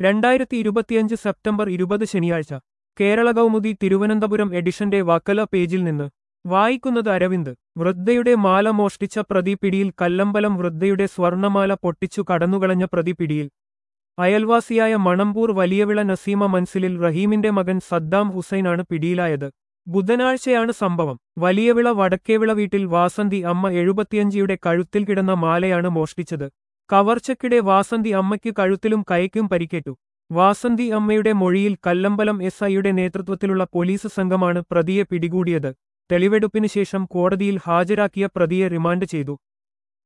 രണ്ടായിരത്തി ഇരുപത്തിയഞ്ച് സെപ്റ്റംബർ ഇരുപത് ശനിയാഴ്ച കേരള കൗമുദി തിരുവനന്തപുരം എഡിഷന്റെ വക്കല പേജിൽ നിന്ന് വായിക്കുന്നത് അരവിന്ദ് വൃദ്ധയുടെ മാല മോഷ്ടിച്ച പ്രതി പിടിയിൽ കല്ലമ്പലം വൃദ്ധയുടെ സ്വർണമാല പൊട്ടിച്ചു കടന്നുകളഞ്ഞ പ്രതി പിടിയിൽ അയൽവാസിയായ മണമ്പൂർ വലിയവിള നസീമ മൻസിലിൽ റഹീമിന്റെ മകൻ സദ്ദാം ഹുസൈനാണ് പിടിയിലായത് ബുധനാഴ്ചയാണ് സംഭവം വലിയവിള വടക്കേവിള വീട്ടിൽ വാസന്തി അമ്മ എഴുപത്തിയഞ്ചിയുടെ കഴുത്തിൽ കിടന്ന മാലയാണ് മോഷ്ടിച്ചത് കവർച്ചക്കിടെ വാസന്തി അമ്മയ്ക്ക് കഴുത്തിലും കൈക്കും പരിക്കേറ്റു വാസന്തി അമ്മയുടെ മൊഴിയിൽ കല്ലമ്പലം എസ് ഐയുടെ നേതൃത്വത്തിലുള്ള പോലീസ് സംഘമാണ് പ്രതിയെ പിടികൂടിയത് തെളിവെടുപ്പിന് ശേഷം കോടതിയിൽ ഹാജരാക്കിയ പ്രതിയെ റിമാൻഡ് ചെയ്തു